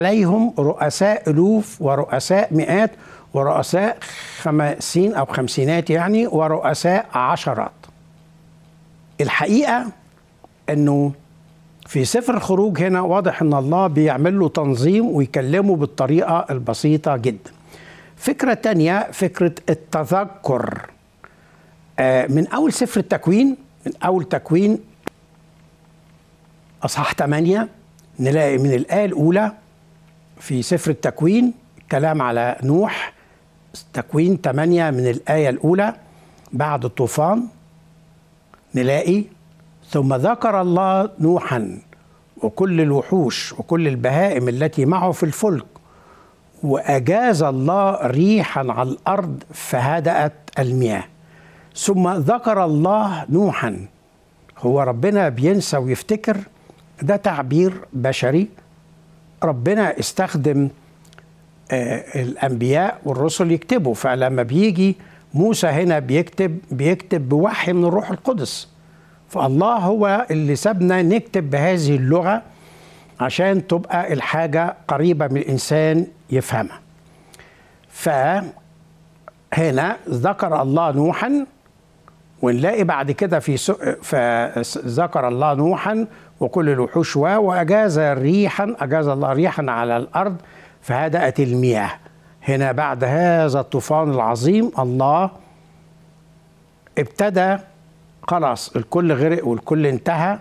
عليهم رؤساء ألوف ورؤساء مئات ورؤساء خمسين أو خمسينات يعني ورؤساء عشرات الحقيقة أنه في سفر الخروج هنا واضح أن الله بيعمل له تنظيم ويكلمه بالطريقة البسيطة جدا فكرة تانية فكرة التذكر آه، من أول سفر التكوين من أول تكوين أصحاح 8 نلاقي من الآية الأولى في سفر التكوين كلام على نوح تكوين 8 من الآية الأولى بعد الطوفان نلاقي ثم ذكر الله نوحا وكل الوحوش وكل البهائم التي معه في الفلك وأجاز الله ريحا على الأرض فهدأت المياه ثم ذكر الله نوحا هو ربنا بينسى ويفتكر ده تعبير بشري ربنا استخدم آه، الانبياء والرسل يكتبوا فلما بيجي موسى هنا بيكتب بيكتب بوحي من الروح القدس فالله هو اللي سابنا نكتب بهذه اللغه عشان تبقى الحاجه قريبه من الانسان يفهمها فهنا ذكر الله نوحا ونلاقي بعد كده في سو... فذكر الله نوحا وكل الوحوش و واجاز ريحا اجاز الله ريحا على الارض فهدأت المياه هنا بعد هذا الطوفان العظيم الله ابتدى خلاص الكل غرق والكل انتهى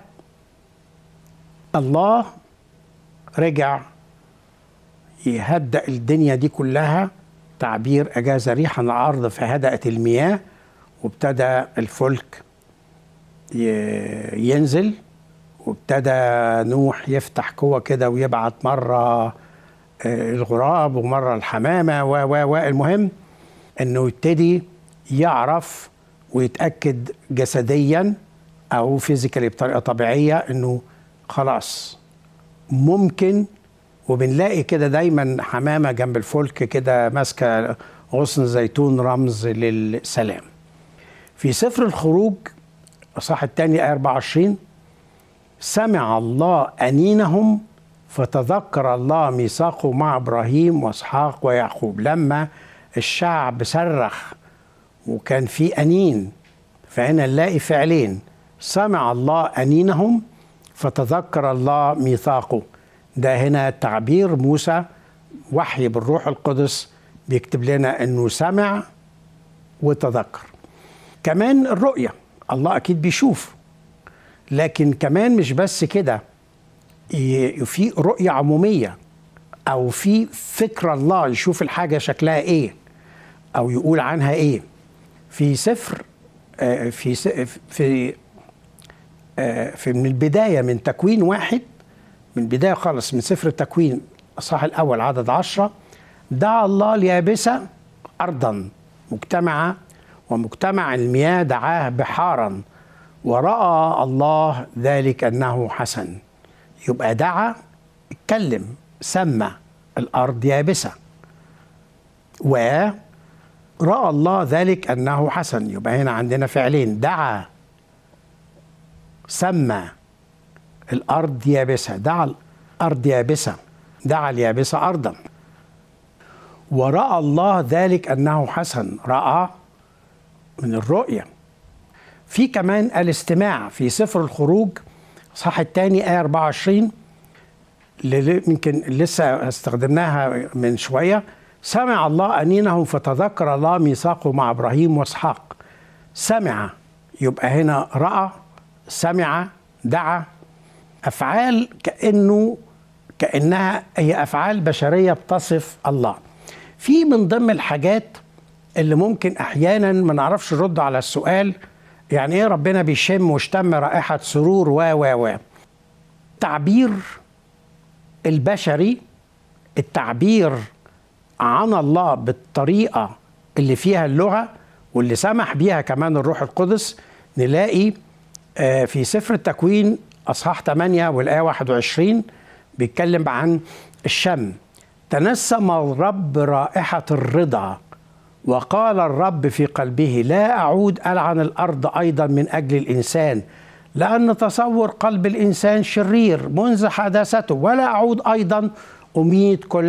الله رجع يهدأ الدنيا دي كلها تعبير أجاز ريحا على الأرض فهدأت المياه وابتدى الفلك ي- ينزل وابتدى نوح يفتح قوة كده ويبعت مرة آه، الغراب ومرة الحمامة و و و المهم انه يبتدي يعرف ويتأكد جسديا او فيزيكالي بطريقة طبيعية انه خلاص ممكن وبنلاقي كده دايما حمامة جنب الفلك كده ماسكة غصن زيتون رمز للسلام في سفر الخروج الصح الثاني آية 24 سمع الله أنينهم فتذكر الله ميثاقه مع إبراهيم وإسحاق ويعقوب لما الشعب صرخ وكان في أنين فهنا نلاقي فعلين سمع الله أنينهم فتذكر الله ميثاقه ده هنا تعبير موسى وحي بالروح القدس بيكتب لنا انه سمع وتذكر كمان الرؤية الله أكيد بيشوف لكن كمان مش بس كده ي- في رؤية عمومية أو في فكر الله يشوف الحاجة شكلها إيه أو يقول عنها إيه في سفر آه، في س- في آه، في من البداية من تكوين واحد من البداية خالص من سفر التكوين الصح الأول عدد عشرة دعا الله اليابسة أرضا مجتمعة ومجتمع المياه دعاه بحارا ورأى الله ذلك أنه حسن يبقى دعا اتكلم سمى الأرض يابسة ورأى الله ذلك أنه حسن يبقى هنا عندنا فعلين دعا سمى الأرض يابسة دعا الأرض يابسة دعا اليابسة أرضا ورأى الله ذلك أنه حسن رأى من الرؤية في كمان الاستماع في سفر الخروج صح الثاني آية 24 اللي يمكن لسه استخدمناها من شوية سمع الله أنينهم فتذكر الله ميثاقه مع إبراهيم وإسحاق سمع يبقى هنا رأى سمع دعا أفعال كأنه كأنها هي أفعال بشرية بتصف الله في من ضمن الحاجات اللي ممكن أحيانا ما نعرفش نرد على السؤال يعني إيه ربنا بيشم واشتم رائحة سرور و و و التعبير البشري التعبير عن الله بالطريقة اللي فيها اللغة واللي سمح بيها كمان الروح القدس نلاقي آه، في سفر التكوين أصحاح 8 والآية 21 بيتكلم عن الشم تنسم الرب رائحة الرضا وقال الرب في قلبه لا أعود ألعن الأرض أيضا من أجل الإنسان لأن تصور قلب الإنسان شرير منذ حداثته ولا أعود أيضا أميت كل